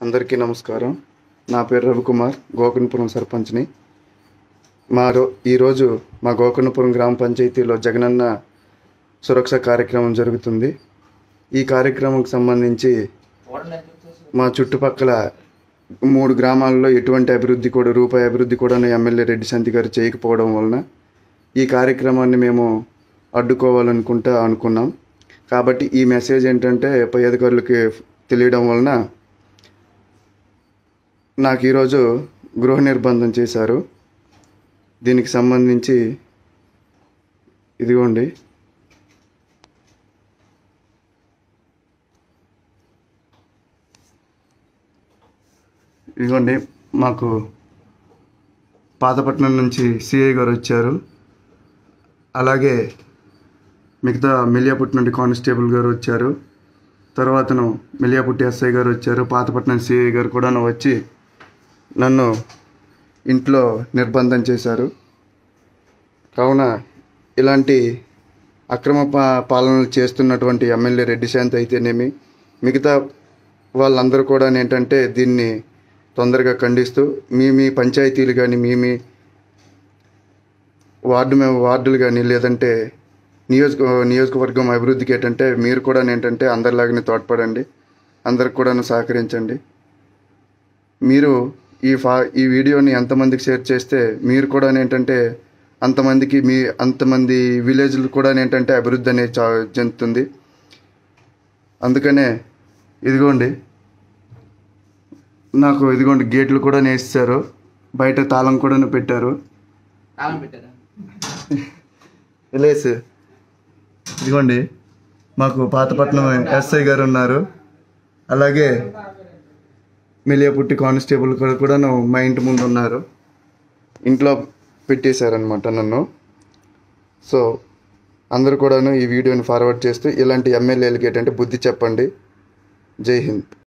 అందరికీ నమస్కారం నా పేరు రవికుమార్ గోకర్ణపురం సర్పంచ్ని మా రో ఈరోజు మా గోకర్ణపురం గ్రామ పంచాయతీలో జగనన్న సురక్ష కార్యక్రమం జరుగుతుంది ఈ కార్యక్రమంకి సంబంధించి మా చుట్టుపక్కల మూడు గ్రామాల్లో ఎటువంటి అభివృద్ధి కూడా రూపాయి అభివృద్ధి కూడా ఎమ్మెల్యే రెడ్డి సంతి గారు చేయకపోవడం వలన ఈ కార్యక్రమాన్ని మేము అడ్డుకోవాలనుకుంటా అనుకున్నాం కాబట్టి ఈ మెసేజ్ ఏంటంటే పై అధికారులకి తెలియడం వలన నాకు ఈరోజు గృహ నిర్బంధం చేశారు దీనికి సంబంధించి ఇదిగోండి ఇదిగోండి మాకు పాతపట్నం నుంచి సిఐ గారు వచ్చారు అలాగే మిగతా మిలియాపుట్టి నుండి కానిస్టేబుల్ గారు వచ్చారు తర్వాతను మిలియాపుట్టి ఎస్ఐ గారు వచ్చారు పాతపట్నం సిఐ గారు కూడా వచ్చి నన్ను ఇంట్లో నిర్బంధం చేశారు కావున ఇలాంటి అక్రమ పా పాలనలు చేస్తున్నటువంటి ఎమ్మెల్యే రెడ్డి శాంతి అయితేనేమి మిగతా వాళ్ళందరూ కూడా ఏంటంటే దీన్ని తొందరగా ఖండిస్తూ మీ మీ పంచాయతీలు కానీ మీ మీ వార్డు మే వార్డులు కానీ లేదంటే నియోజక నియోజకవర్గం అభివృద్ధికి ఏంటంటే మీరు కూడా ఏంటంటే అందరిలాగానే తోడ్పడండి అందరికి కూడా సహకరించండి మీరు ఈ ఫా ఈ వీడియోని ఎంతమందికి షేర్ చేస్తే మీరు కూడా ఏంటంటే అంతమందికి మీ అంతమంది విలేజ్లు కూడా ఏంటంటే అభివృద్ధి అనేది చా చెందుతుంది అందుకనే ఇదిగోండి నాకు ఇదిగోండి గేట్లు కూడా నేస్తారు బయట తాళం కూడా పెట్టారు తాళం పెట్టారా లేస్ ఇదిగోండి మాకు పాతపట్నం ఎస్ఐ గారు ఉన్నారు అలాగే మిలియపుట్టి కానిస్టేబుల్ కూడా కూడా మా ఇంటి ముందు ఉన్నారు ఇంట్లో పెట్టేశారనమాట నన్ను సో అందరూ కూడాను ఈ వీడియోని ఫార్వర్డ్ చేస్తూ ఇలాంటి ఎమ్మెల్యేలకి ఏంటంటే బుద్ధి చెప్పండి జై హింద్